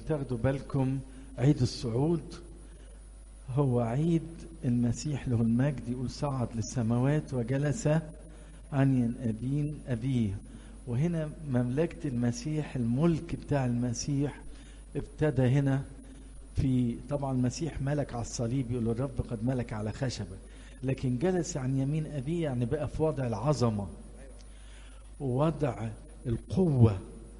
تاخدوا بالكم عيد الصعود هو عيد المسيح له المجد يقول صعد للسماوات وجلس عن ينابين أبيه وهنا مملكة المسيح الملك بتاع المسيح ابتدى هنا في طبعا المسيح ملك على الصليب يقول الرب قد ملك على خشبة لكن جلس عن يمين أبيه يعني بقى في وضع العظمة ووضع القوة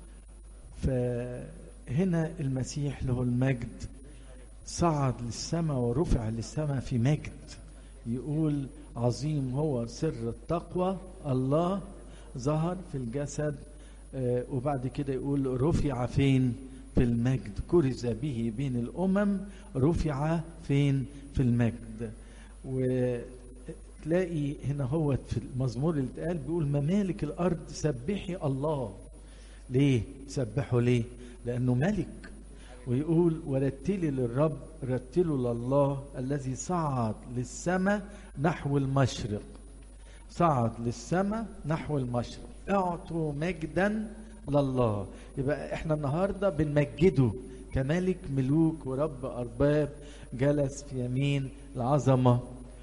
فهنا المسيح له المجد صعد للسماء ورفع للسماء في مجد يقول عظيم هو سر التقوى الله ظهر في الجسد آه وبعد كده يقول رفع فين في المجد كرز به بين الأمم رفع فين في المجد وتلاقي هنا هو في المزمور اللي اتقال بيقول ممالك الأرض سبحي الله ليه سبحوا ليه لأنه ملك ويقول ورتلي للرب رتلوا لله الذي صعد للسماء نحو المشرق صعد للسماء نحو المشرق اعطوا مجدا لله يبقى احنا النهارده بنمجده كملك ملوك ورب ارباب جلس في يمين العظمه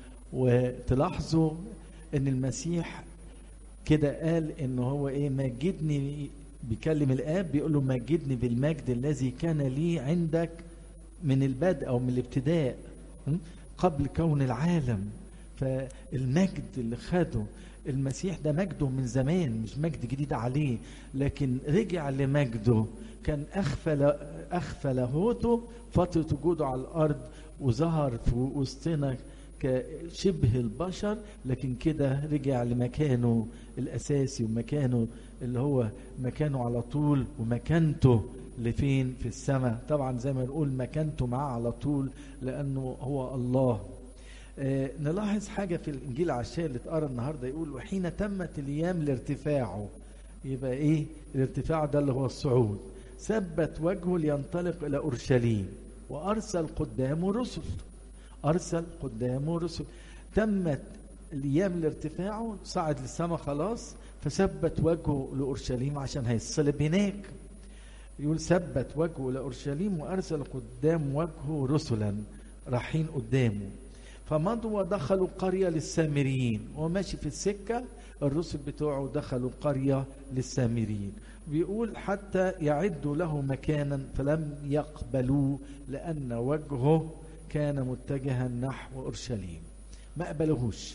وتلاحظوا ان المسيح كده قال ان هو ايه مجدني بيكلم الاب بيقول له مجدني بالمجد الذي كان لي عندك من البدء او من الابتداء قبل كون العالم فالمجد اللي خده المسيح ده مجده من زمان مش مجد جديد عليه لكن رجع لمجده كان اخفى اخفى لاهوته فتره وجوده على الارض وظهر في وسطنا كشبه البشر لكن كده رجع لمكانه الاساسي ومكانه اللي هو مكانه على طول ومكانته لفين في السماء طبعا زي ما نقول مكانته معاه على طول لانه هو الله آه نلاحظ حاجه في الانجيل العشاء اللي اتقرا النهارده يقول وحين تمت الايام لارتفاعه يبقى ايه الارتفاع ده اللي هو الصعود ثبت وجهه لينطلق الى اورشليم وارسل قدامه رسل ارسل قدامه رسل تمت الايام لارتفاعه صعد للسماء خلاص فثبت وجهه لاورشليم عشان هيصلب هناك يقول ثبت وجهه لاورشليم وارسل قدام وجهه رسلا رايحين قدامه فمضوا ودخلوا قريه للسامريين وماشي في السكه الرسل بتوعه دخلوا قريه للسامريين بيقول حتى يعدوا له مكانا فلم يقبلوه لان وجهه كان متجها نحو اورشليم ما قبلوهوش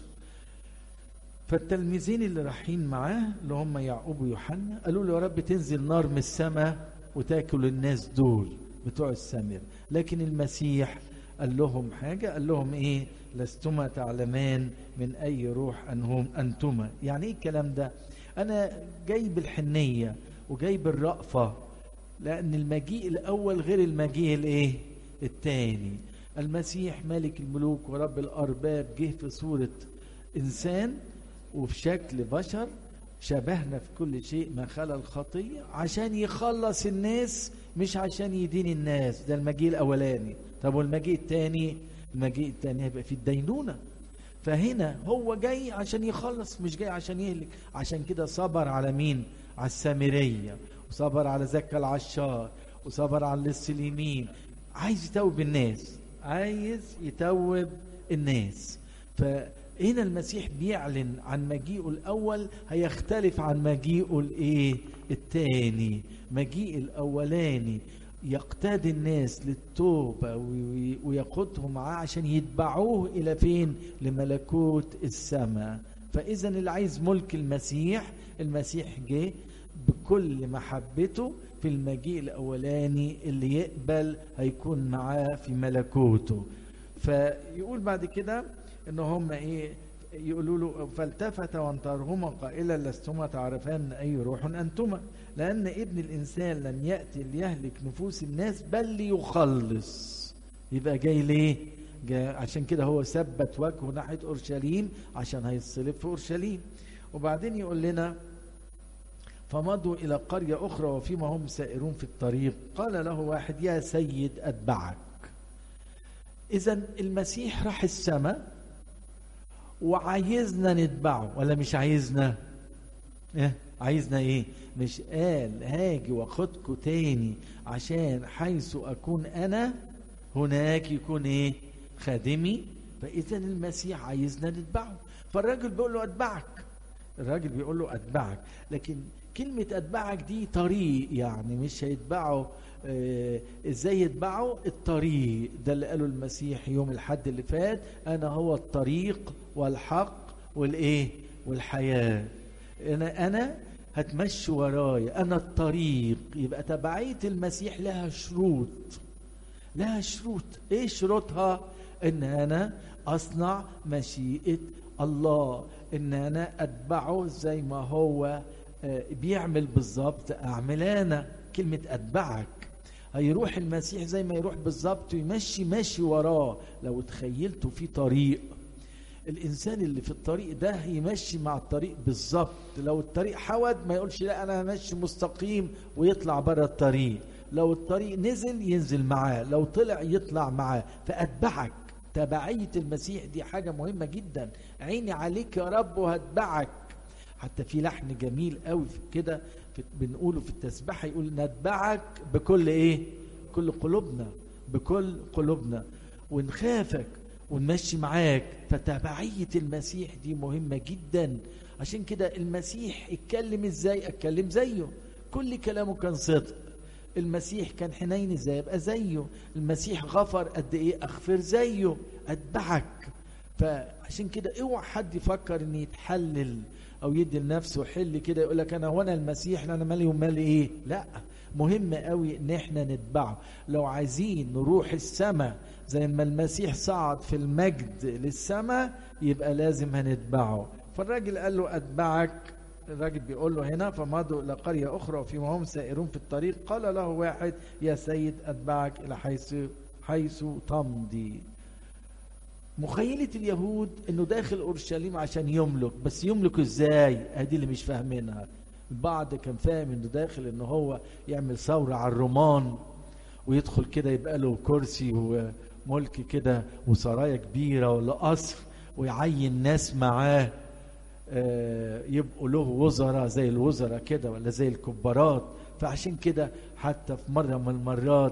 فالتلميذين اللي رايحين معاه اللي هم يعقوب ويوحنا قالوا له يا رب تنزل نار من السماء وتاكل الناس دول بتوع السامر لكن المسيح قال لهم حاجة قال لهم ايه لستما تعلمان من اي روح انهم انتما يعني ايه الكلام ده انا جاي بالحنية وجاي بالرأفة لان المجيء الاول غير المجيء الايه التاني المسيح ملك الملوك ورب الارباب جه في صورة انسان وفي شكل بشر شبهنا في كل شيء ما خلا الخطية عشان يخلص الناس مش عشان يدين الناس ده المجيء الأولاني طب والمجيء الثاني المجيء الثاني هيبقى في الدينونة فهنا هو جاي عشان يخلص مش جاي عشان يهلك عشان كده صبر على مين على السامرية وصبر على زكا العشار وصبر على اللص اليمين عايز يتوب الناس عايز يتوب الناس ف هنا المسيح بيعلن عن مجيئه الاول هيختلف عن مجيئه الايه الثاني مجيء الاولاني يقتاد الناس للتوبة ويقودهم معاه عشان يتبعوه إلى فين لملكوت السماء فإذا اللي عايز ملك المسيح المسيح جه بكل محبته في المجيء الأولاني اللي يقبل هيكون معاه في ملكوته فيقول بعد كده ان هم ايه يقولوا له فالتفت وانطرهما قائلا لستما تعرفان اي روح انتما لان ابن الانسان لم ياتي ليهلك نفوس الناس بل ليخلص يبقى جاي ليه جاي عشان كده هو ثبت وجهه ناحيه اورشليم عشان هيتصلب في اورشليم وبعدين يقول لنا فمضوا الى قريه اخرى وفيما هم سائرون في الطريق قال له واحد يا سيد اتبعك اذا المسيح راح السماء وعايزنا نتبعه ولا مش عايزنا إيه؟ عايزنا ايه مش قال هاجي واخدكم تاني عشان حيث اكون انا هناك يكون ايه خادمي فاذا المسيح عايزنا نتبعه فالراجل بيقول له اتبعك الراجل بيقول له اتبعك لكن كلمة اتبعك دي طريق يعني مش هيتبعه آه ازاي يتبعه الطريق ده اللي قاله المسيح يوم الحد اللي فات انا هو الطريق والحق والايه والحياة انا انا هتمشي ورايا انا الطريق يبقى تبعية المسيح لها شروط لها شروط ايه شروطها ان انا اصنع مشيئة الله ان انا اتبعه زي ما هو بيعمل بالظبط اعمل انا كلمة اتبعك هيروح المسيح زي ما يروح بالظبط ويمشي ماشي وراه لو تخيلته في طريق الانسان اللي في الطريق ده يمشي مع الطريق بالظبط لو الطريق حود ما يقولش لا انا همشي مستقيم ويطلع بره الطريق لو الطريق نزل ينزل معاه لو طلع يطلع معاه فاتبعك تبعية المسيح دي حاجة مهمة جدا عيني عليك يا رب وهتبعك حتى في لحن جميل قوي كده بنقوله في التسبيحة يقول نتبعك بكل ايه كل قلوبنا بكل قلوبنا ونخافك ونمشي معاك فتبعية المسيح دي مهمة جدا عشان كده المسيح اتكلم ازاي اتكلم زيه كل كلامه كان صدق المسيح كان حنين ازاي ابقى زيه المسيح غفر قد ايه اغفر زيه اتبعك فعشان كده اوعى حد يفكر ان يتحلل او يدي لنفسه حل كده يقول لك انا وانا المسيح انا مالي ومالي ايه لا مهم قوي ان احنا نتبعه لو عايزين نروح السماء زي ما المسيح صعد في المجد للسماء يبقى لازم هنتبعه فالراجل قال له اتبعك الراجل بيقول له هنا فمضوا الى قريه اخرى وفيما هم سائرون في الطريق قال له واحد يا سيد اتبعك الى حيث حيث تمضي مخيلة اليهود انه داخل اورشليم عشان يملك بس يملك ازاي ادي اللي مش فاهمينها البعض كان فاهم انه داخل انه هو يعمل ثورة على الرومان ويدخل كده يبقى له كرسي وملك كده وسرايا كبيرة ولا قصر ويعين ناس معاه يبقوا له وزراء زي الوزراء كده ولا زي الكبارات فعشان كده حتى في مرة من المرات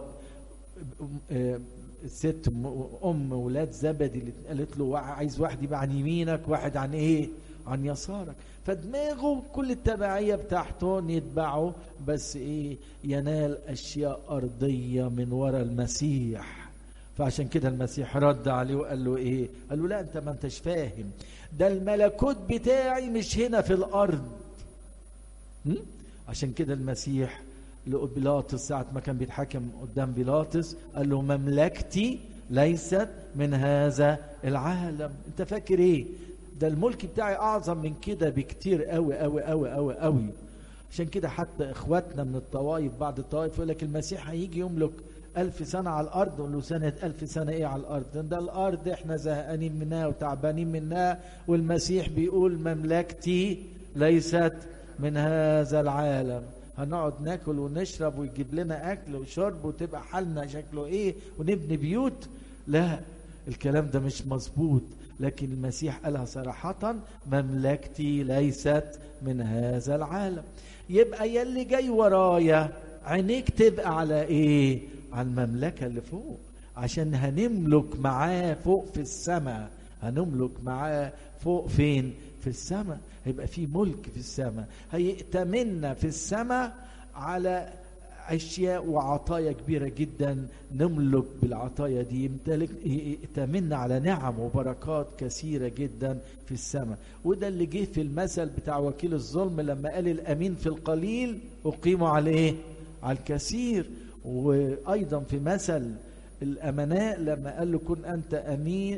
الست ام ولاد زبدي اللي قالت له عايز واحد يبقى عن يمينك واحد عن ايه عن يسارك فدماغه كل التبعية بتاعته يتبعه بس ايه ينال اشياء ارضية من وراء المسيح فعشان كده المسيح رد عليه وقال له ايه قال له لا انت ما انتش فاهم ده الملكوت بتاعي مش هنا في الارض م? عشان كده المسيح لبيلاطس ساعة ما كان بيتحكم قدام بيلاطس قال له مملكتي ليست من هذا العالم انت فاكر ايه ده الملك بتاعي اعظم من كده بكتير قوي قوي قوي قوي قوي عشان كده حتى اخواتنا من الطوائف بعض الطوائف يقول لك المسيح هيجي يملك ألف سنة على الأرض نقول له سنة ألف سنة إيه على الأرض ده, ده الأرض إحنا زهقانين منها وتعبانين منها والمسيح بيقول مملكتي ليست من هذا العالم هنقعد ناكل ونشرب ويجيب لنا أكل وشرب وتبقى حالنا شكله إيه ونبني بيوت لا الكلام ده مش مظبوط لكن المسيح قالها صراحة مملكتي ليست من هذا العالم يبقى يلي جاي ورايا عينيك تبقى على ايه على المملكة اللي فوق عشان هنملك معاه فوق في السماء هنملك معاه فوق فين في السماء هيبقى في ملك في السماء هيأتمنا في السماء على اشياء وعطايا كبيره جدا نملك بالعطايا دي يمتلك يأتمنا على نعم وبركات كثيره جدا في السماء وده اللي جه في المثل بتاع وكيل الظلم لما قال الامين في القليل اقيمه على ايه على الكثير وايضا في مثل الامناء لما قال له كن انت امين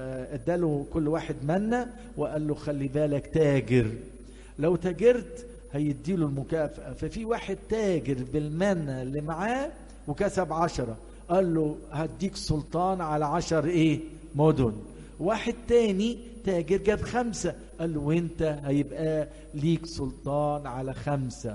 اداله كل واحد منا وقال له خلي بالك تاجر لو تاجرت هيديله المكافأة ففي واحد تاجر بالمنة اللي معاه وكسب عشرة قال له هديك سلطان على عشر ايه مدن واحد تاني تاجر جاب خمسة قال له وانت هيبقى ليك سلطان على خمسة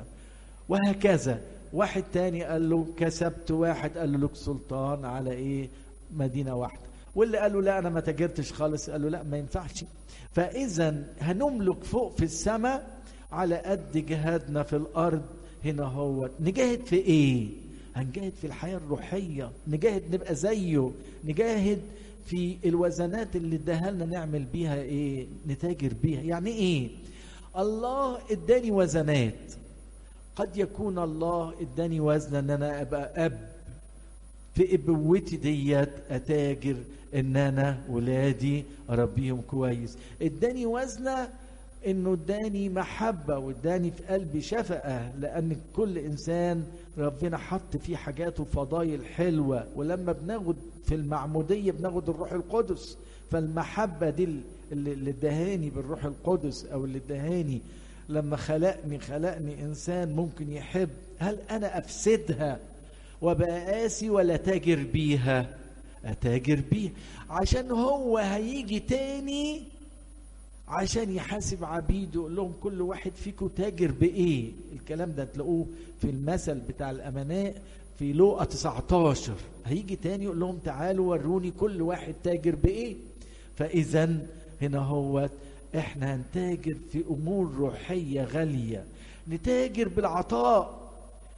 وهكذا واحد تاني قال له كسبت واحد قال له لك سلطان على ايه مدينة واحدة واللي قال له لا انا ما تاجرتش خالص قال له لا ما ينفعش فاذا هنملك فوق في السماء على قد جهادنا في الارض هنا هو نجاهد في ايه هنجاهد في الحياه الروحيه نجاهد نبقى زيه نجاهد في الوزنات اللي اداها لنا نعمل بيها ايه نتاجر بيها يعني ايه الله اداني وزنات قد يكون الله اداني وزن ان انا ابقى اب في ابوتي ديت اتاجر ان انا ولادي اربيهم كويس اداني وزنه انه اداني محبه واداني في قلبي شفقه لان كل انسان ربنا حط فيه حاجات وفضايل حلوه ولما بناخد في المعموديه بناخد الروح القدس فالمحبه دي اللي ادهاني بالروح القدس او اللي ادهاني لما خلقني خلقني انسان ممكن يحب هل انا افسدها وبقى قاسي ولا تاجر بيها اتاجر بيها عشان هو هيجي تاني عشان يحاسب عبيده يقول لهم كل واحد فيكم تاجر بايه الكلام ده تلاقوه في المثل بتاع الامناء في لوقا 19 هيجي تاني يقول لهم تعالوا وروني كل واحد تاجر بايه فاذا هنا هو احنا هنتاجر في امور روحيه غاليه نتاجر بالعطاء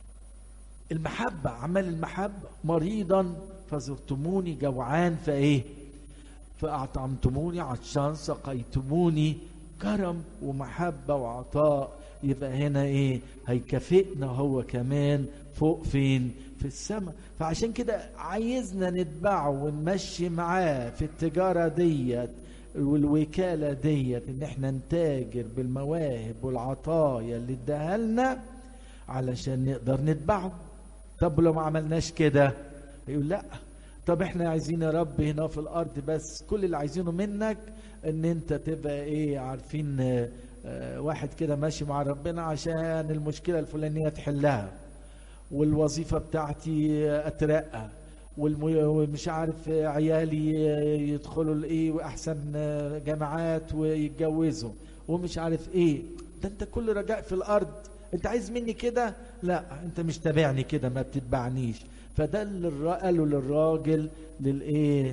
المحبه عمل المحبه مريضا فزرتموني جوعان فايه فاطعمتموني عطشان سقيتموني كرم ومحبه وعطاء يبقى هنا ايه هيكافئنا هو كمان فوق فين في السماء فعشان كده عايزنا نتبعه ونمشي معاه في التجاره ديت والوكالة ديت ان احنا نتاجر بالمواهب والعطايا اللي اداها لنا علشان نقدر نتبعه طب لو ما عملناش كده يقول لا طب احنا عايزين يا رب هنا في الارض بس كل اللي عايزينه منك ان انت تبقى ايه عارفين اه واحد كده ماشي مع ربنا عشان المشكلة الفلانية تحلها والوظيفة بتاعتي اترقى ومش عارف عيالي يدخلوا الايه واحسن جامعات ويتجوزوا ومش عارف ايه ده انت كل رجاء في الارض انت عايز مني كده لا انت مش تابعني كده ما بتتبعنيش فده اللي قاله للراجل للايه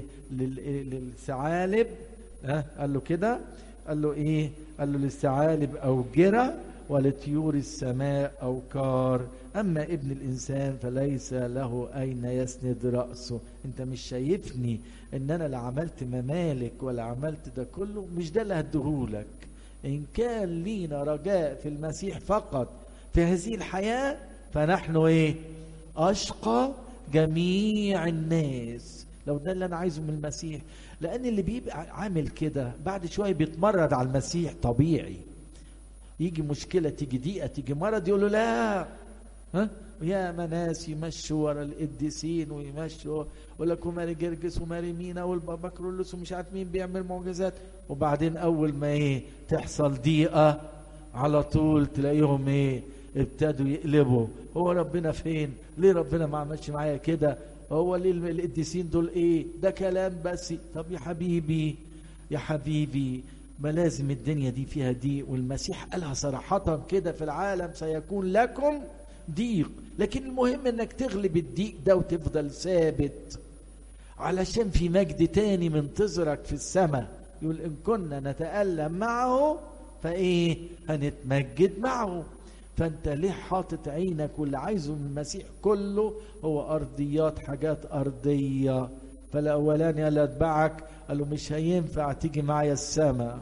للثعالب ها قال له كده قال له ايه قال له للثعالب اوجره ولطيور السماء أوكار أما ابن الإنسان فليس له أين يسند رأسه أنت مش شايفني أن أنا لا عملت ممالك ولا عملت ده كله مش ده اللي هديهولك إن كان لينا رجاء في المسيح فقط في هذه الحياة فنحن إيه أشقى جميع الناس لو ده اللي أنا عايزه من المسيح لأن اللي بيبقى عامل كده بعد شوية بيتمرد على المسيح طبيعي يجي مشكله تيجي ضيقه تيجي مرض يقول له لا ها يا ناس يمشوا ورا القديسين ويمشوا يقول لك وماري جرجس وماري مينا والبابا كرولوس ومش عارف مين بيعمل معجزات وبعدين اول ما ايه تحصل ضيقه على طول تلاقيهم ايه ابتدوا يقلبوا هو ربنا فين ليه ربنا ما عملش معايا كده هو ليه القديسين دول ايه ده كلام بس طب يا حبيبي يا حبيبي ما لازم الدنيا دي فيها ضيق والمسيح قالها صراحة كده في العالم سيكون لكم ضيق لكن المهم انك تغلب الضيق ده وتفضل ثابت علشان في مجد تاني منتظرك في السماء يقول ان كنا نتألم معه فايه هنتمجد معه فانت ليه حاطط عينك واللي عايزه من المسيح كله هو ارضيات حاجات ارضيه فالاولاني قال اتبعك قال له مش هينفع تيجي معايا السماء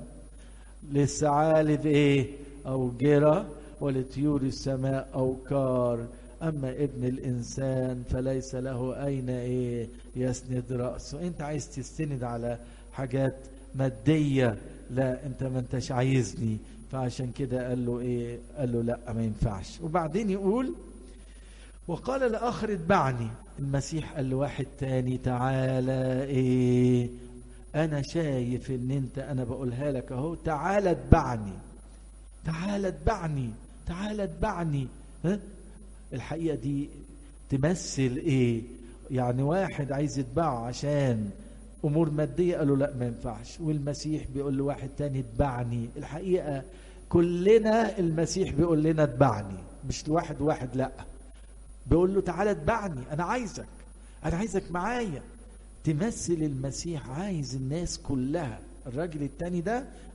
للثعالب ايه اوجره ولطيور السماء اوكار اما ابن الانسان فليس له اين ايه يسند راسه انت عايز تستند على حاجات ماديه لا انت ما انتش عايزني فعشان كده قال له ايه قال له لا ما ينفعش وبعدين يقول وقال لاخر اتبعني المسيح قال لواحد تاني تعالى ايه انا شايف ان انت انا بقولها لك اهو تعالى اتبعني تعالى اتبعني تعالى اتبعني ها الحقيقه دي تمثل ايه يعني واحد عايز يتبعه عشان امور ماديه قالوا لا ما ينفعش والمسيح بيقول لواحد تاني اتبعني الحقيقه كلنا المسيح بيقول لنا اتبعني مش لواحد واحد لا بيقول له تعالى اتبعني انا عايزك انا عايزك معايا تمثل المسيح عايز الناس كلها الراجل التاني ده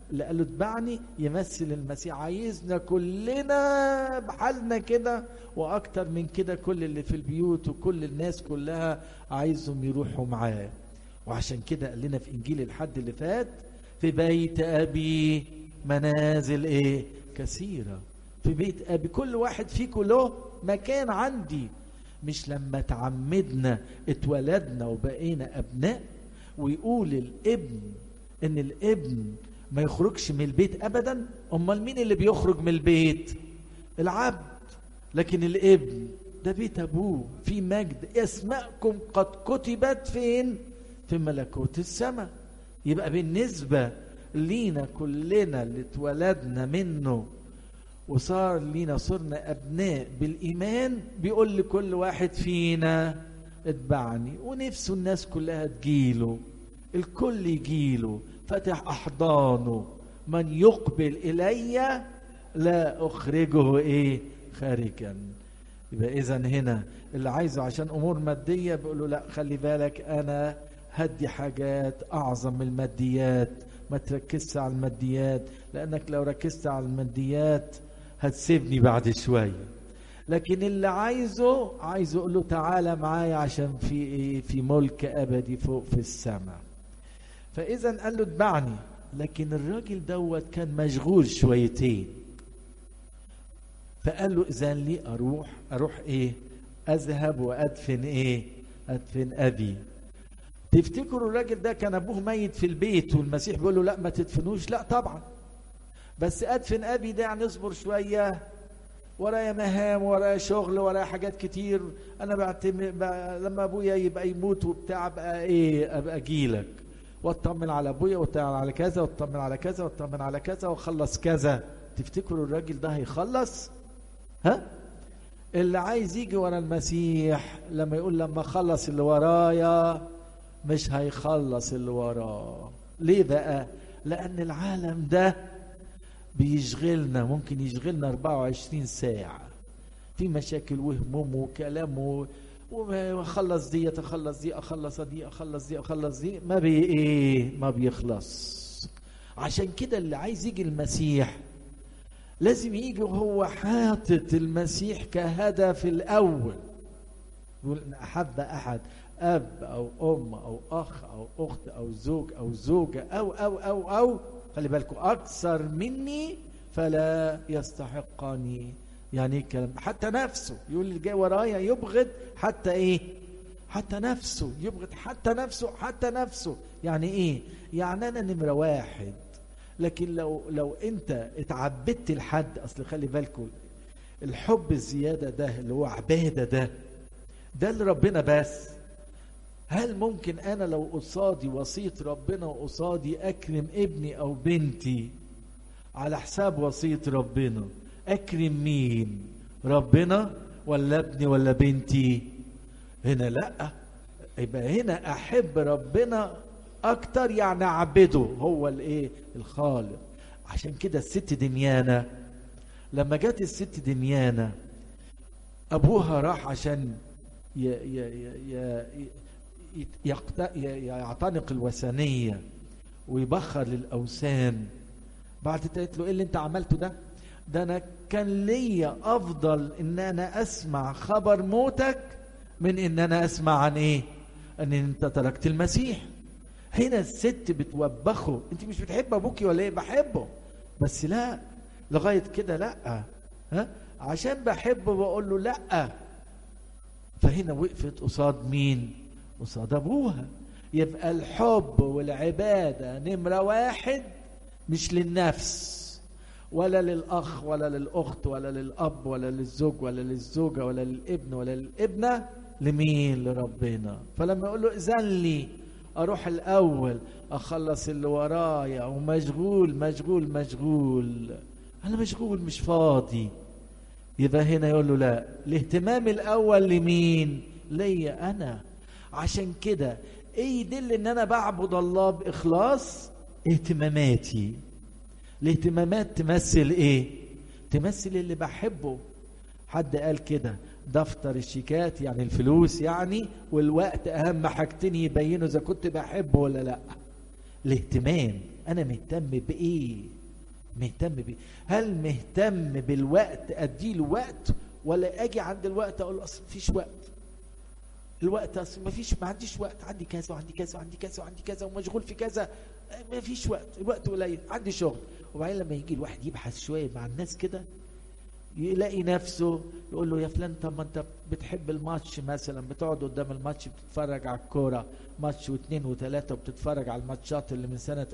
اللي قال له اتبعني يمثل المسيح عايزنا كلنا بحالنا كده واكتر من كده كل اللي في البيوت وكل الناس كلها عايزهم يروحوا معاه وعشان كده قال لنا في انجيل الحد اللي فات في بيت ابي منازل ايه كثيره في بيت ابي كل واحد فيكم له مكان عندي مش لما تعمدنا اتولدنا وبقينا ابناء ويقول الابن ان الابن ما يخرجش من البيت ابدا امال مين اللي بيخرج من البيت العبد لكن الابن ده بيت ابوه في مجد اسماءكم قد كتبت فين في ملكوت السماء يبقى بالنسبه لينا كلنا اللي اتولدنا منه وصار لينا صرنا ابناء بالايمان بيقول لكل واحد فينا اتبعني ونفسه الناس كلها تجيله الكل يجيله فتح احضانه من يقبل الي لا اخرجه ايه خارجا يبقى اذا هنا اللي عايزه عشان امور ماديه بيقول له لا خلي بالك انا هدي حاجات اعظم من الماديات ما تركزش على الماديات لانك لو ركزت على الماديات هتسيبني بعد شويه لكن اللي عايزه عايزه اقول له تعالى معايا عشان في ايه في ملك ابدي فوق في السماء فاذا قال له اتبعني لكن الراجل دوت كان مشغول شويتين فقال له اذا لي اروح اروح ايه اذهب وادفن ايه ادفن ابي تفتكروا الراجل ده كان ابوه ميت في البيت والمسيح بيقول له لا ما تدفنوش لا طبعا بس ادفن ابي ده يعني اصبر شويه ورايا مهام ورايا شغل ورايا حاجات كتير انا بعتمد لما ابويا يبقى يموت وبتاع ابقى ايه ابقى اجيلك واطمن على ابويا واطمن على كذا واطمن على كذا واطمن على كذا واخلص كذا تفتكروا الراجل ده هيخلص ها اللي عايز يجي ورا المسيح لما يقول لما اخلص اللي ورايا مش هيخلص اللي وراه ليه بقى لان العالم ده بيشغلنا ممكن يشغلنا 24 ساعة في مشاكل وهموم وكلام و... واخلص دي اخلص دي اخلص دي اخلص دي اخلص دي ما بي ايه ما بيخلص عشان كده اللي عايز يجي المسيح لازم يجي وهو حاطط المسيح كهدف الاول يقول ان احب احد اب او ام او اخ او اخت او زوج او زوجه او او او او خلي بالكم اكثر مني فلا يستحقني يعني ايه الكلام حتى نفسه يقول اللي جاي ورايا يبغض حتى ايه حتى نفسه يبغض حتى نفسه حتى نفسه يعني ايه يعني انا نمره واحد لكن لو لو انت اتعبدت لحد اصل خلي بالكم الحب الزياده ده اللي هو عباده ده ده لربنا بس هل ممكن انا لو قصادي وصيه ربنا وقصادي اكرم ابني او بنتي على حساب وصيه ربنا اكرم مين ربنا ولا ابني ولا بنتي هنا لا يبقى هنا احب ربنا اكتر يعني اعبده هو الايه الخالق عشان كده الست دميانه لما جت الست دميانه ابوها راح عشان ي ي ي ي يعتنق الوثنيه ويبخر للاوثان بعد قالت له ايه اللي انت عملته ده ده انا كان ليا افضل ان انا اسمع خبر موتك من ان انا اسمع عن ايه ان انت تركت المسيح هنا الست بتوبخه انت مش بتحب ابوكي ولا ايه بحبه بس لا لغايه كده لا ها عشان بحبه بقول له لا فهنا وقفت قصاد مين قصاد ابوها يبقى الحب والعباده نمره واحد مش للنفس ولا للاخ ولا للاخت ولا للاب ولا للزوج ولا للزوجه ولا للابن ولا للابنه لمين لربنا فلما يقول له اذن لي اروح الاول اخلص اللي ورايا ومشغول مشغول مشغول انا مشغول مش فاضي يبقى هنا يقول له لا الاهتمام الاول لمين ليا انا عشان كده ايه يدل ان انا بعبد الله باخلاص اهتماماتي الاهتمامات تمثل ايه تمثل اللي بحبه حد قال كده دفتر الشيكات يعني الفلوس يعني والوقت اهم حاجتين يبينوا اذا كنت بحبه ولا لا الاهتمام انا مهتم بايه مهتم بايه هل مهتم بالوقت اديله وقت ولا اجي عند الوقت اقول اصل مفيش وقت الوقت اصل مفيش ما عنديش وقت عندي كذا وعندي كذا وعندي كذا وعندي كذا ومشغول في كذا مفيش وقت الوقت قليل عندي شغل وبعدين لما يجي الواحد يبحث شويه مع الناس كده يلاقي نفسه يقول له يا فلان طب ما انت بتحب الماتش مثلا بتقعد قدام الماتش بتتفرج على الكوره ماتش واثنين وثلاثه وبتتفرج على الماتشات اللي من سنه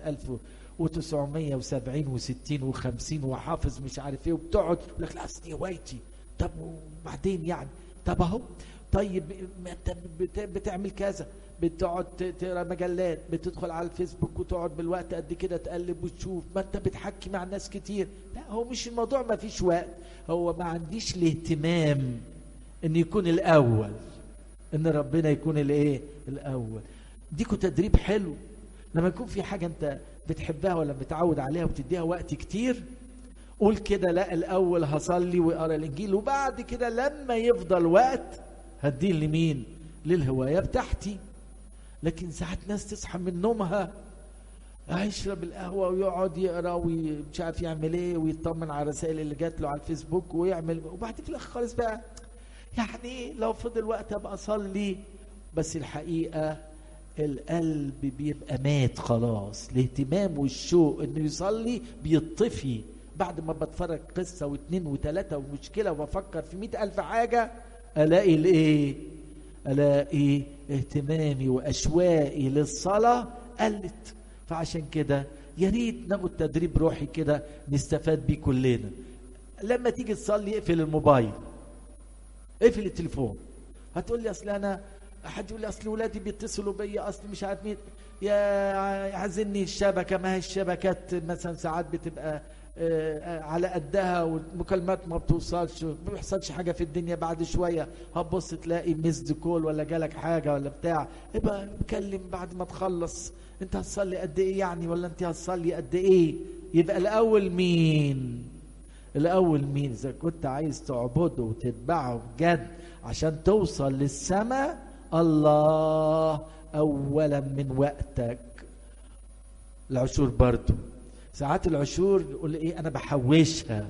1970 و60 و50 وحافظ مش عارف ايه وبتقعد يقول لك لا اصل دي هوايتي طب وبعدين يعني طب اهو طيب ما انت بت- بتعمل كذا بتقعد ت- تقرا مجلات بتدخل على الفيسبوك وتقعد بالوقت قد كده تقلب وتشوف ما انت بتحكي مع ناس كتير لا هو مش الموضوع ما فيش وقت هو ما عنديش الاهتمام ان يكون الاول ان ربنا يكون الايه الاول ديكوا تدريب حلو لما يكون في حاجه انت بتحبها ولا متعود عليها وبتديها وقت كتير قول كده لا الاول هصلي واقرا الانجيل وبعد كده لما يفضل وقت هديه لمين للهوايه بتاعتي لكن ساعات ناس تصحى من نومها هيشرب القهوة ويقعد يقرا ومش عارف يعمل ايه ويطمن على الرسائل اللي جات له على الفيسبوك ويعمل وبعدين في الاخر خالص بقى يعني لو فضل وقت ابقى اصلي بس الحقيقة القلب بيبقى مات خلاص الاهتمام والشوق انه يصلي بيطفي بعد ما بتفرج قصة واثنين وثلاثة ومشكلة وبفكر في مئة ألف حاجة ألاقي الإيه ألاقي اهتمامي وأشواقي للصلاة قلت فعشان كده يا ريت ناخد تدريب روحي كده نستفاد بيه كلنا لما تيجي تصلي اقفل الموبايل اقفل التليفون هتقول لي اصل انا حد يقول لي اصل ولادي بيتصلوا بيا اصل مش عارف مين يا عايزيني الشبكه ما هي الشبكات مثلا ساعات بتبقى آه، على قدها والمكالمات ما بتوصلش ما بيحصلش حاجه في الدنيا بعد شويه هتبص تلاقي ميسد كول ولا جالك حاجه ولا بتاع ابقى اتكلم بعد ما تخلص انت هتصلي قد ايه يعني ولا انت هتصلي قد ايه يبقى الاول مين الاول مين اذا كنت عايز تعبده وتتبعه بجد عشان توصل للسماء الله اولا من وقتك العشور برضو ساعات العشور يقول ايه انا بحوشها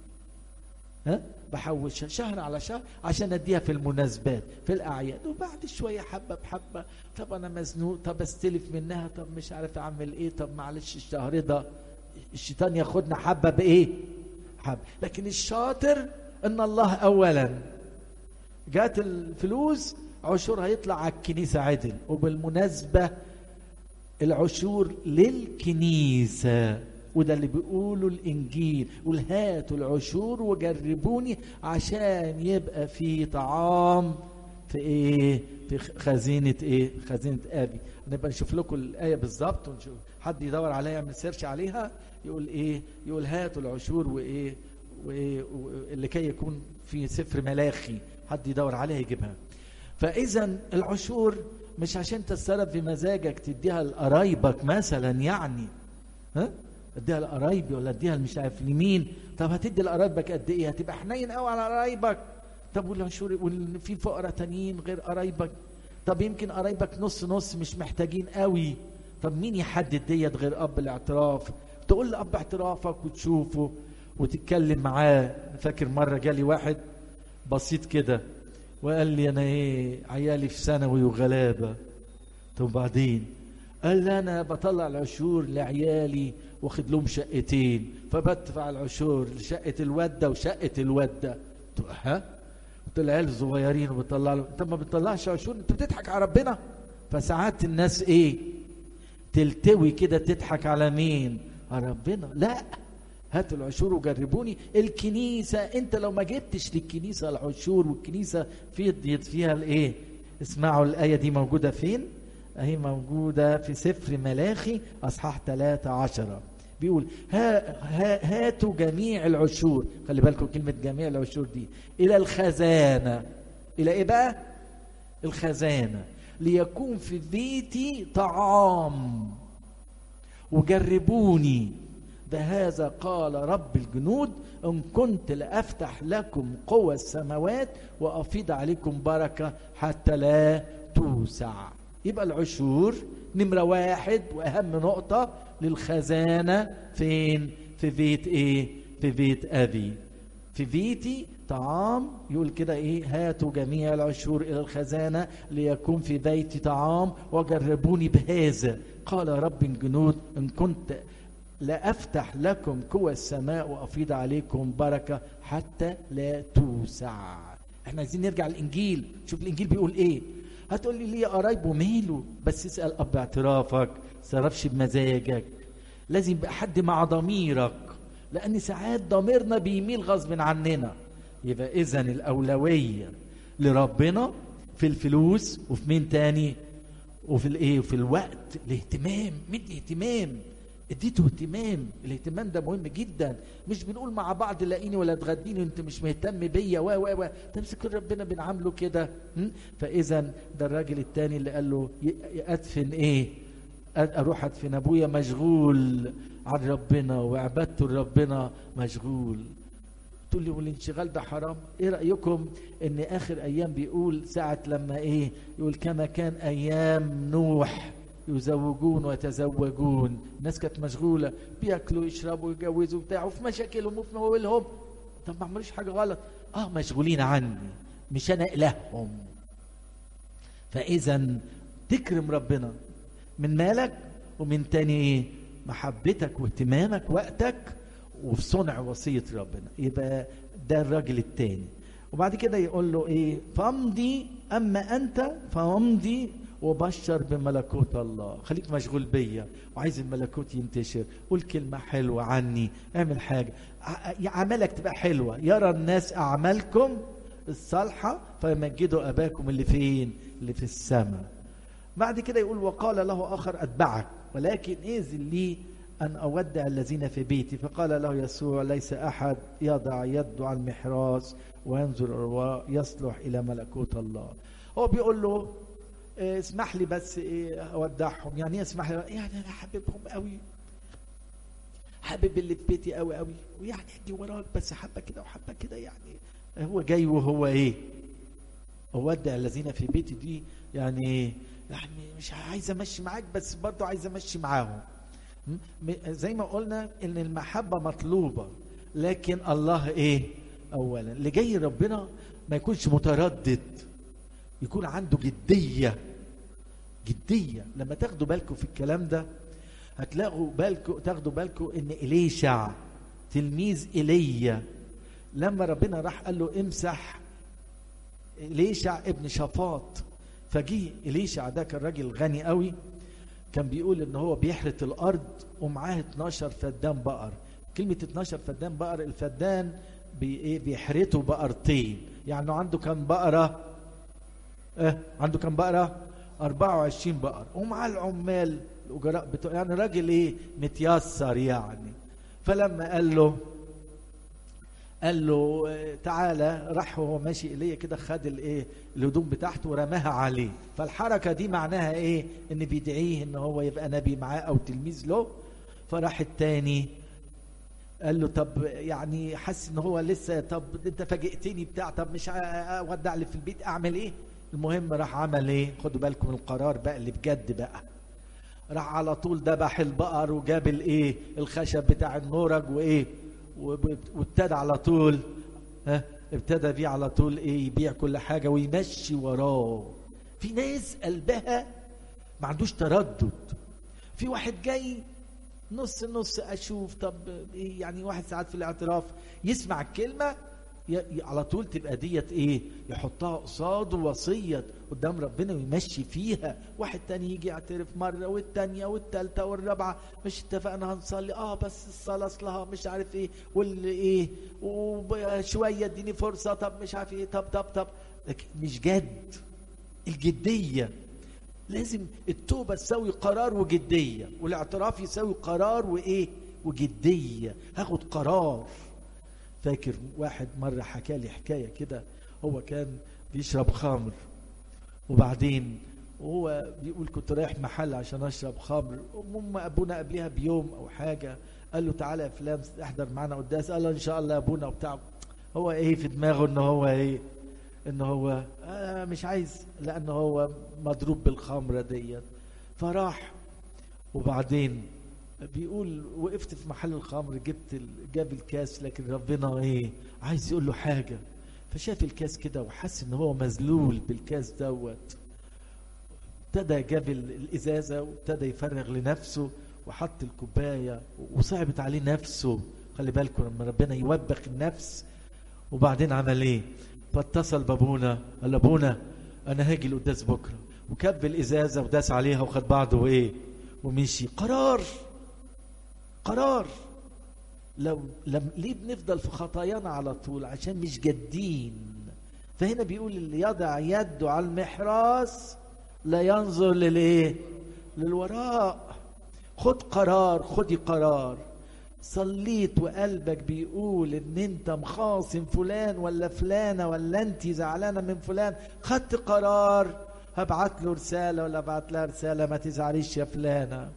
ها بحوشها شهر على شهر عشان اديها في المناسبات في الاعياد وبعد شويه حبه بحبه طب انا مزنوق طب استلف منها طب مش عارف اعمل ايه طب معلش الشهر ده الشيطان ياخدنا حبه بايه حبه لكن الشاطر ان الله اولا جات الفلوس عشور هيطلع على الكنيسه عدل وبالمناسبه العشور للكنيسه وده اللي بيقوله الانجيل يقول هاتوا العشور وجربوني عشان يبقى في طعام في ايه في خزينه ايه خزينه ابي نبقى نشوف لكم الايه بالظبط ونشوف حد يدور عليها يعمل سيرش عليها يقول ايه يقول هاتوا العشور وايه وايه لكي يكون في سفر ملاخي حد يدور عليها يجيبها فاذا العشور مش عشان تتصرف بمزاجك تديها لقرايبك مثلا يعني ها اديها لقرايبي ولا اديها مش عارف لمين طب هتدي لقرايبك قد ايه هتبقى حنين قوي على قرايبك طب والعشور في فقراء تانيين غير قرايبك طب يمكن قرايبك نص نص مش محتاجين قوي طب مين يحدد ديت غير اب الاعتراف تقول لاب اعترافك وتشوفه وتتكلم معاه فاكر مره جالي واحد بسيط كده وقال لي انا ايه عيالي في ثانوي وغلابه طب بعدين قال لي انا بطلع العشور لعيالي واخد لهم شقتين فبدفع العشور لشقه الوده وشقه الوده ها قلت العيال صغيرين وبتطلع لهم انت ما بتطلعش عشور انت بتضحك على ربنا فساعات الناس ايه تلتوي كده تضحك على مين على ربنا لا هاتوا العشور وجربوني الكنيسة انت لو ما جبتش للكنيسة العشور والكنيسة في فيها الايه اسمعوا الآية دي موجودة فين اهي موجودة في سفر ملاخي اصحاح 13 بيقول ها ها هاتوا جميع العشور خلي بالكم كلمة جميع العشور دي إلى الخزانة إلى إيه بقى؟ الخزانة ليكون في بيتي طعام وجربوني بهذا قال رب الجنود إن كنت لأفتح لكم قوى السماوات وأفيض عليكم بركة حتى لا توسع يبقى العشور نمرة واحد وأهم نقطة للخزانة فين في بيت إيه في بيت أبي في بيتي طعام يقول كده ايه هاتوا جميع العشور الى الخزانه ليكون في بيتي طعام وجربوني بهذا قال رب الجنود ان كنت لافتح لكم قوى السماء وافيض عليكم بركه حتى لا توسع احنا عايزين نرجع للانجيل شوف الانجيل بيقول ايه هتقول لي ليه قرايبه ماله بس اسال اب اعترافك صرفش بمزاجك لازم يبقى حد مع ضميرك لان ساعات ضميرنا بيميل غصب عننا يبقى اذا الاولويه لربنا في الفلوس وفي مين تاني وفي الايه وفي الوقت الاهتمام مدي اهتمام اديته اهتمام الاهتمام ده مهم جدا مش بنقول مع بعض لاقيني ولا تغديني انت مش مهتم بيا و و و تمسك ربنا بنعامله كده فاذا ده الراجل التاني اللي قال له ادفن ايه اروح ادفن ابويا مشغول عن ربنا وعبادته لربنا مشغول تقول لي والانشغال ده حرام ايه رايكم ان اخر ايام بيقول ساعه لما ايه يقول كما كان ايام نوح يزوجون ويتزوجون الناس كانت مشغوله بياكلوا ويشربوا ويتجوزوا وبتاع وفي مشاكلهم وفي مواويلهم طب ما عملوش حاجه غلط اه مشغولين عني مش انا الههم فاذا تكرم ربنا من مالك ومن تاني ايه محبتك واهتمامك وقتك وفي صنع وصية ربنا يبقى ده الراجل التاني وبعد كده يقول له ايه فامضي اما انت فامضي وبشر بملكوت الله خليك مشغول بيا وعايز الملكوت ينتشر قول كلمة حلوة عني اعمل حاجة عملك تبقى حلوة يرى الناس أعمالكم الصالحة فيمجدوا أباكم اللي فين اللي في السماء بعد كده يقول وقال له آخر أتبعك ولكن إذن لي أن أودع الذين في بيتي فقال له يسوع ليس أحد يضع يده على المحراس وينظر ويصلح إلى ملكوت الله هو بيقول له إيه اسمح لي بس إيه أودعهم يعني اسمح لي يعني أنا حاببهم قوي حابب اللي في بيتي قوي قوي ويعني أجي وراك بس حبة كده وحبة كده يعني هو جاي وهو إيه أودع الذين في بيتي دي يعني يعني مش عايز امشي معاك بس برضه عايز امشي معاهم زي ما قلنا ان المحبه مطلوبه لكن الله ايه اولا اللي جاي ربنا ما يكونش متردد يكون عنده جديه جديه لما تاخدوا بالكم في الكلام ده هتلاقوا بالكم تاخدوا بالكم ان اليشع تلميذ ايليا لما ربنا راح قال له امسح اليشع ابن شفاط فجه إليشع ده كان راجل غني قوي كان بيقول ان هو بيحرث الارض ومعاه 12 فدان بقر كلمة 12 فدان بقر الفدان بي ايه بيحرثوا بقرتين يعني عنده كام بقرة اه عنده كام بقرة 24 بقر ومعاه العمال الاجراء بتوع يعني راجل ايه متيسر يعني فلما قال له قال له تعالى راح وهو ماشي الي كده خد الايه الهدوم بتاعته ورماها عليه فالحركه دي معناها ايه ان بيدعيه ان هو يبقى نبي معاه او تلميذ له فراح التاني قال له طب يعني حس ان هو لسه طب انت فاجئتني بتاع طب مش اودع لي في البيت اعمل ايه المهم راح عمل ايه خدوا بالكم من القرار بقى اللي بجد بقى راح على طول ذبح البقر وجاب الايه الخشب بتاع النورج وايه وابتدى على طول ها ابتدى بيه على طول ايه يبيع كل حاجه ويمشي وراه في ناس قلبها ما عندوش تردد في واحد جاي نص نص اشوف طب ايه يعني واحد ساعات في الاعتراف يسمع الكلمه على طول تبقى ديت ايه يحطها قصاده وصيه قدام ربنا ويمشي فيها واحد تاني يجي يعترف مره والتانيه والتالته والرابعه مش اتفقنا هنصلي اه بس الصلاه اصلها مش عارف ايه واللي ايه وشويه اديني فرصه طب مش عارف ايه طب طب طب لكن مش جد الجديه لازم التوبه تساوي قرار وجديه والاعتراف يساوي قرار وايه وجديه هاخد قرار فاكر واحد مرة حكى لي حكاية كده هو كان بيشرب خمر وبعدين وهو بيقول كنت رايح محل عشان اشرب خمر ام ابونا قبلها بيوم او حاجة قال له تعالى يا فلان احضر معانا قداس قال له ان شاء الله يا ابونا وبتاع هو ايه في دماغه ان هو ايه ان هو آه مش عايز لان هو مضروب بالخمره ديت فراح وبعدين بيقول وقفت في محل الخمر جبت ال... جاب الكاس لكن ربنا ايه عايز يقول له حاجه فشاف الكاس كده وحس ان هو مذلول بالكاس دوت ابتدى جاب ال- الازازه وابتدى يفرغ لنفسه وحط الكوبايه وصعبت عليه نفسه خلي بالكم لما ربنا يوبخ النفس وبعدين عمل ايه فاتصل بابونا قال له ابونا انا هاجي القداس بكره وكب الازازه وداس عليها وخد بعضه وايه ومشي قرار قرار لو لم ليه بنفضل في خطايانا على طول عشان مش جادين فهنا بيقول اللي يضع يده على المحراس لا ينظر للايه للوراء خد قرار خدي قرار صليت وقلبك بيقول ان انت مخاصم فلان ولا فلانه ولا انت زعلانه من فلان خدت قرار هبعت له رساله ولا ابعت لها رساله ما تزعليش يا فلانه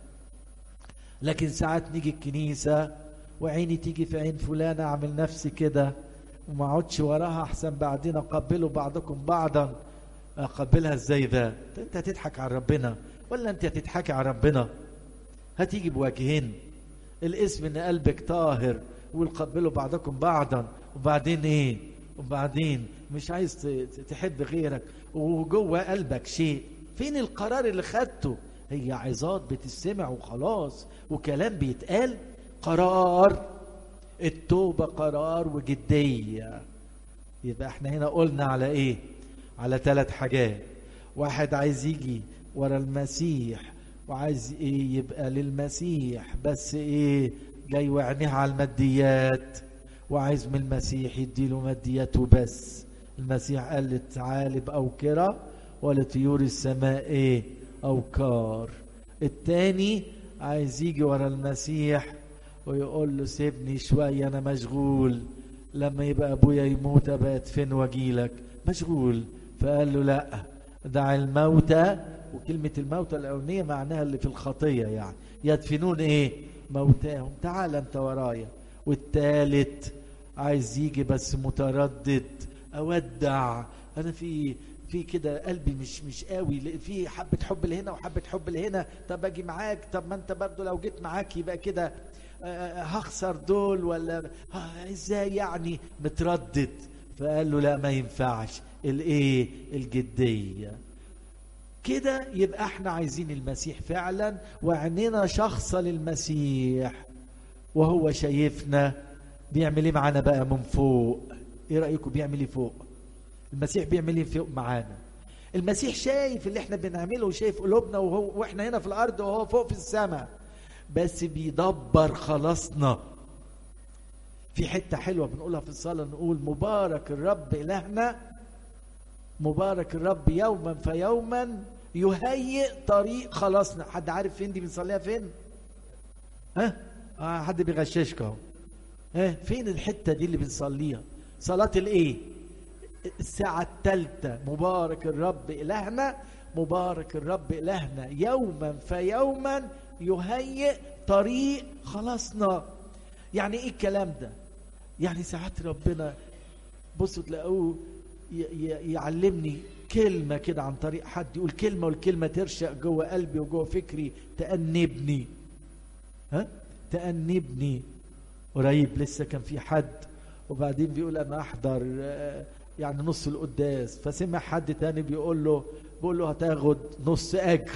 لكن ساعات نيجي الكنيسه وعيني تيجي في عين فلانه اعمل نفسي كده وما اقعدش وراها احسن بعدين اقبلوا بعضكم بعضا اقبلها ازاي ده انت هتضحك على ربنا ولا انت هتضحكي على ربنا هتيجي بوجهين الاسم ان قلبك طاهر والقبلوا بعضكم بعضا وبعدين ايه وبعدين مش عايز ت- تحب غيرك وجوه قلبك شيء فين القرار اللي خدته هي عظات بتسمع وخلاص وكلام بيتقال قرار التوبة قرار وجدية يبقى احنا هنا قلنا على ايه على ثلاث حاجات واحد عايز يجي ورا المسيح وعايز ايه يبقى للمسيح بس ايه جاي وعينيه على الماديات وعايز من المسيح يديله مادياته بس المسيح قال للثعالب أوكرة ولطيور السماء ايه أوكار التاني عايز يجي ورا المسيح ويقول له سيبني شوية أنا مشغول لما يبقى أبويا يموت أبقى أدفن وأجيلك مشغول فقال له لا دع الموتى وكلمة الموتى الأولانية معناها اللي في الخطية يعني يدفنون إيه موتاهم تعال أنت ورايا والتالت عايز يجي بس متردد أودع أنا في في كده قلبي مش مش قوي في حبة حب لهنا وحبة حب لهنا طب أجي معاك طب ما أنت برضو لو جيت معاك يبقى كده آه، هخسر دول ولا آه، ازاي يعني متردد فقال له لا ما ينفعش الايه الجديه كده يبقى احنا عايزين المسيح فعلا وعيننا شخصة للمسيح وهو شايفنا بيعمل ايه معانا بقى من فوق ايه رأيكم بيعمل ايه فوق المسيح بيعمل ايه فوق معانا المسيح شايف اللي احنا بنعمله وشايف قلوبنا وهو واحنا هنا في الارض وهو فوق في السماء بس بيدبر خلاصنا في حتة حلوة بنقولها في الصلاة نقول مبارك الرب إلهنا مبارك الرب يوما فيوما يهيئ طريق خلاصنا حد عارف فين دي بنصليها فين ها آه حد بيغششك اهو ها فين الحتة دي اللي بنصليها صلاة الايه الساعة الثالثة مبارك الرب إلهنا مبارك الرب إلهنا يوما فيوما يهيئ طريق خلاصنا يعني ايه الكلام ده يعني ساعات ربنا بصوا تلاقوه ي- ي- يعلمني كلمة كده عن طريق حد يقول كلمة والكلمة ترشق جوه قلبي وجوه فكري تأنبني ها تأنبني قريب لسه كان في حد وبعدين بيقول انا احضر آه، يعني نص القداس فسمع حد تاني بيقول له بيقول له هتاخد نص اجر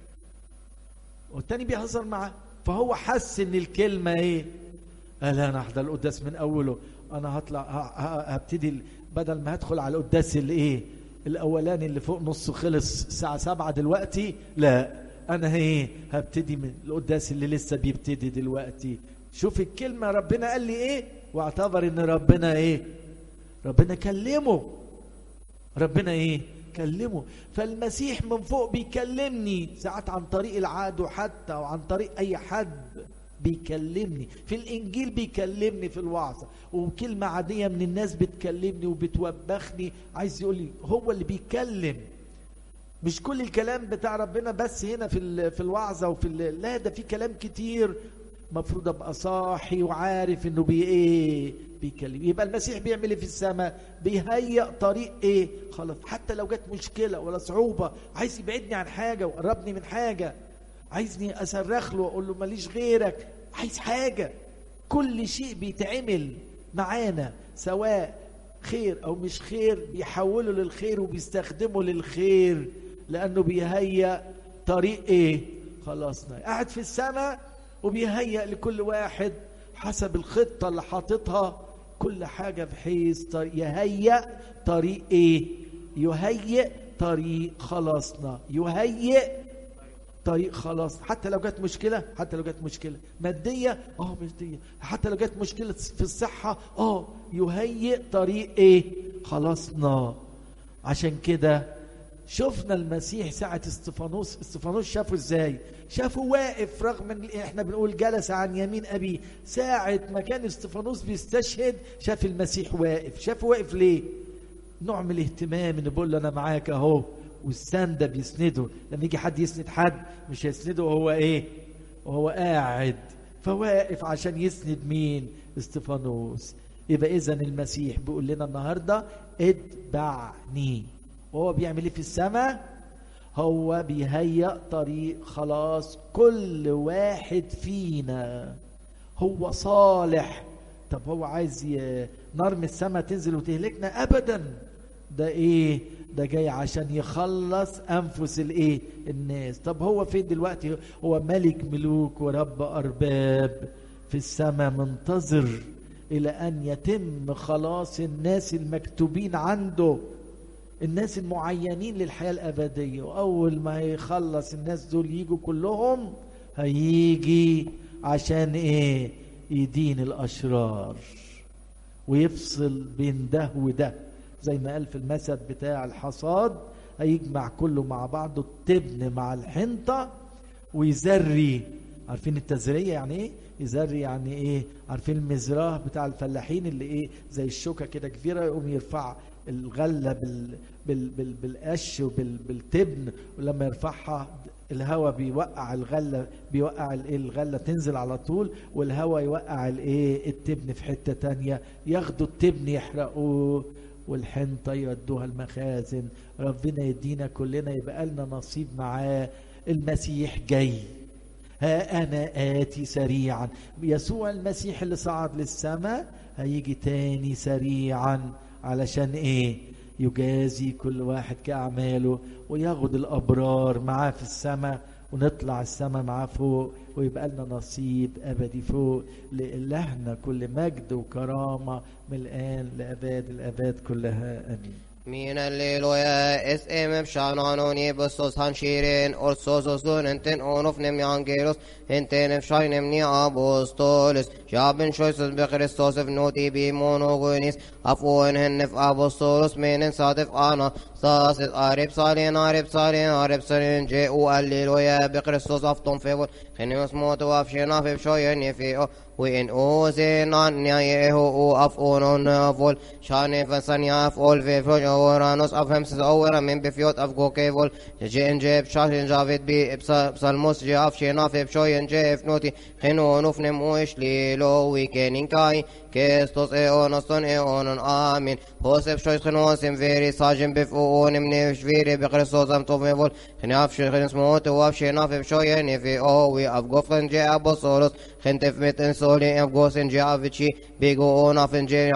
والتاني بيهزر معاه فهو حس ان الكلمه ايه قال انا احضر القداس من اوله انا هطلع ه- ه- هبتدي ال- بدل ما هدخل على القداس الايه الاولاني اللي فوق نصه خلص الساعه سبعة دلوقتي لا انا ايه هبتدي من القداس اللي لسه بيبتدي دلوقتي شوف الكلمه ربنا قال لي ايه واعتبر ان ربنا ايه ربنا كلمه ربنا ايه كلمه فالمسيح من فوق بيكلمني ساعات عن طريق العدو حتى وعن طريق اي حد بيكلمني في الانجيل بيكلمني في الوعظه وكلمه عاديه من الناس بتكلمني وبتوبخني عايز يقول لي هو اللي بيكلم مش كل الكلام بتاع ربنا بس هنا في ال- في الوعظه وفي ال- لا ده في كلام كتير مفروض ابقى صاحي وعارف انه بي ايه بيكلم يبقى المسيح بيعمل ايه في السماء بيهيئ طريق ايه خلاص حتى لو جت مشكله ولا صعوبه عايز يبعدني عن حاجه ويقربني من حاجه عايزني اصرخ له واقول له ماليش غيرك عايز حاجه كل شيء بيتعمل معانا سواء خير او مش خير بيحوله للخير وبيستخدمه للخير لانه بيهيئ طريق ايه خلاصنا قاعد في السماء وبيهيئ لكل واحد حسب الخطة اللي حاططها كل حاجة بحيث يهيئ طريق ايه يهيئ طريق خلاصنا يهيئ طريق خلاص حتى لو جت مشكلة حتى لو جت مشكلة مادية اه مادية حتى لو جت مشكلة في الصحة اه يهيئ طريق ايه خلاصنا عشان كده شفنا المسيح ساعة استفانوس استفانوس شافه ازاي شافه واقف رغم ان احنا بنقول جلس عن يمين ابيه ساعة ما كان استفانوس بيستشهد شاف المسيح واقف شافه واقف ليه نوع من الاهتمام ان بقول له انا معاك اهو والسند بيسنده لما يجي حد يسند حد مش هيسنده وهو ايه وهو قاعد فواقف عشان يسند مين استفانوس يبقى اذا المسيح بيقول لنا النهارده اتبعني وهو بيعمل ايه في السماء هو بيهيأ طريق خلاص كل واحد فينا هو صالح طب هو عايز ي... نار من السماء تنزل وتهلكنا ابدا ده ايه ده جاي عشان يخلص انفس الايه الناس طب هو فين دلوقتي هو ملك ملوك ورب ارباب في السماء منتظر الى ان يتم خلاص الناس المكتوبين عنده الناس المعينين للحياة الأبدية وأول ما يخلص الناس دول يجوا كلهم هيجي عشان إيه يدين الأشرار ويفصل بين ده وده زي ما قال في المثل بتاع الحصاد هيجمع كله مع بعضه التبن مع الحنطة ويزري عارفين التزرية يعني ايه يزري يعني ايه عارفين المزراه بتاع الفلاحين اللي ايه زي الشوكة كده كبيرة يقوم يرفع الغله بال بال بال بالقش وبالتبن ولما يرفعها الهواء بيوقع الغله بيوقع الايه الغله تنزل على طول والهواء يوقع الايه التبن في حته تانية ياخدوا التبن يحرقوه والحنطه يودوها المخازن ربنا يدينا كلنا يبقى لنا نصيب معاه المسيح جاي ها انا اتي سريعا يسوع المسيح اللي صعد للسماء هيجي تاني سريعا علشان ايه يجازي كل واحد كأعماله وياخد الأبرار معاه في السماء ونطلع السماء معاه فوق ويبقى لنا نصيب أبدي فوق لإلهنا كل مجد وكرامة من الآن لأباد الأباد كلها آمين Min alleluia es em shanon i bustos han shirin orsos osun enten onof nem yangeros enten em shainem ni apostoles shaben shoysos be Christos ev noti bi monogonis afon hennef apostolos menen sadef ana sasit arib salin arib salin arib salin je u alleluia be Christos afton fevor خنيوس موت وافشنا في بشوين في وإن أوزين عن يهو أفون نفول شاني فسن يفول في فوج أورانوس أفهم سز أورا من بفيوت أفقو كيفول جين جيب شاشن جافيد بي بسلموس جي أفشنا في بشوين جيف نوتي خنو نفنم ويش ليلو ويكينين كاي كيستوس ايونستون ايونون امين هوسف شويس خنوسم فيري ساجن بفؤون منيش فيري بقرصوص ام توفيفول خناف شي خنس موت وافشي نافي بشوين في اوي افغوفن جي ابو سولوس خنتف متن سولي افغوسن جي افشي بيغو اون افن جي